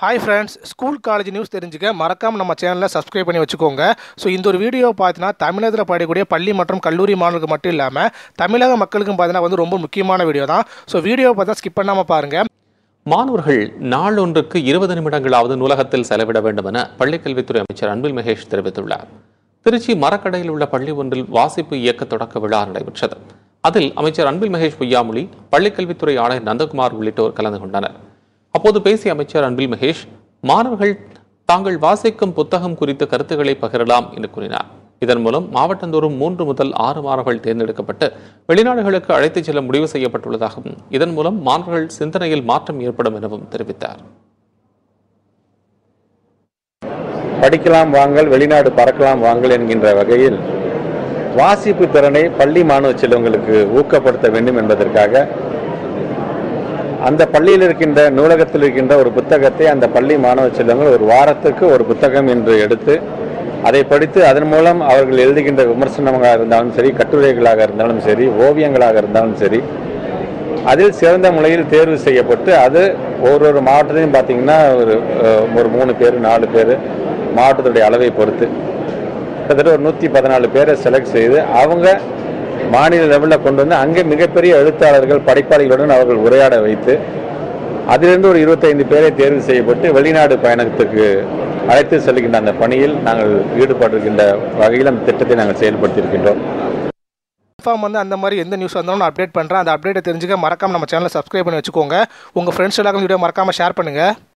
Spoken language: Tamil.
hi friends school college news தெரிஞ்சுக்க மறக்காம நம்ம சேனலை சப்ஸ்கிரைப் பண்ணி வச்சுக்கோங்க ஸோ இந்த ஒரு வீடியோ பார்த்தீங்கன்னா தமிழகத்தில் படிக்கக்கூடிய பள்ளி மற்றும் கல்லூரி மாணவர்களுக்கு மட்டும் இல்லாமல் தமிழக மக்களுக்கும் பார்த்தீங்கன்னா வந்து ரொம்ப முக்கியமான வீடியோ தான் ஸோ வீடியோ பார்த்தா ஸ்கிப் பண்ணாமல் பாருங்கள் மாணவர்கள் நாளொன்றுக்கு இருபது நிமிடங்களாவது நூலகத்தில் செலவிட வேண்டும் என பள்ளிக்கல்வித்துறை அமைச்சர் அன்பில் மகேஷ் தெரிவித்துள்ளார் திருச்சி மரக்கடையில் உள்ள பள்ளி ஒன்றில் வாசிப்பு இயக்க தொடக்க விழா நடைபெற்றது அதில் அமைச்சர் அன்பில் மகேஷ் பொய்யாமொழி பள்ளிக்கல்வித்துறை ஆணையர் நந்தகுமார் உள்ளிட்டோர் கலந்து கொண்டனர் அப்போது பேசிய அமைச்சர் அன்பில் மகேஷ் மாணவர்கள் தாங்கள் வாசிக்கும் புத்தகம் குறித்த கருத்துக்களை பகிரலாம் என்று கூறினார் இதன் மூலம் மாவட்டந்தோறும் மூன்று முதல் ஆறு மாணவர்கள் தேர்ந்தெடுக்கப்பட்டு வெளிநாடுகளுக்கு அழைத்துச் செல்ல முடிவு செய்யப்பட்டுள்ளதாகவும் இதன் மூலம் மாணவர்கள் சிந்தனையில் மாற்றம் ஏற்படும் எனவும் தெரிவித்தார் படிக்கலாம் வாங்கள் வெளிநாடு பறக்கலாம் வாங்கள் என்கின்ற வகையில் வாசிப்பு திறனை பள்ளி மாணவ செல்வங்களுக்கு ஊக்கப்படுத்த வேண்டும் என்பதற்காக அந்த பள்ளியில் இருக்கின்ற நூலகத்தில் இருக்கின்ற ஒரு புத்தகத்தை அந்த பள்ளி மாணவ செல்வங்கள் ஒரு வாரத்துக்கு ஒரு புத்தகம் என்று எடுத்து அதை படித்து அதன் மூலம் அவர்கள் எழுதுகின்ற விமர்சனங்களாக இருந்தாலும் சரி கட்டுரைகளாக இருந்தாலும் சரி ஓவியங்களாக இருந்தாலும் சரி அதில் சிறந்த முறையில் தேர்வு செய்யப்பட்டு அது ஒரு ஒரு மாவட்டத்தையும் பார்த்தீங்கன்னா ஒரு அஹ், ஒரு மூணு பேர் நாலு பேர் மாவட்டத்துடைய அளவை பொறுத்து கிட்டத்தட்ட ஒரு நூற்றி பதினாலு பேரை செலக்ட் செய்து அவங்க மாநில லெவலில் கொண்டு வந்து அங்கே மிகப்பெரிய எழுத்தாளர்கள் படைப்பாளிகளுடன் அவர்கள் உரையாட வைத்து அதிலிருந்து ஒரு இருபத்தைந்து பேரை தேர்வு செய்யப்பட்டு வெளிநாடு பயணத்துக்கு அழைத்து செல்கின்ற அந்த பணியில் நாங்கள் ஈடுபட்டிருக்கின்ற வகையில் அந்த திட்டத்தை நாங்கள் செயல்படுத்தியிருக்கின்றோம் கன்ஃபார்ம் வந்து அந்த மாதிரி எந்த நியூஸ் வந்தாலும் நான் அப்டேட் பண்ணுறேன் அந்த அப்டேட்டை தெரிஞ்சுக்க மறக்காம நம்ம சேனலை சப்ஸ்கிரைப் பண்ணி வச்சுக்கோங்க உங்கள் ஃப்ரெண்ட்ஸ் எல்லாருக்கும் வீடியோ மறக்காமல் ஷேர் பண்ணுங்கள்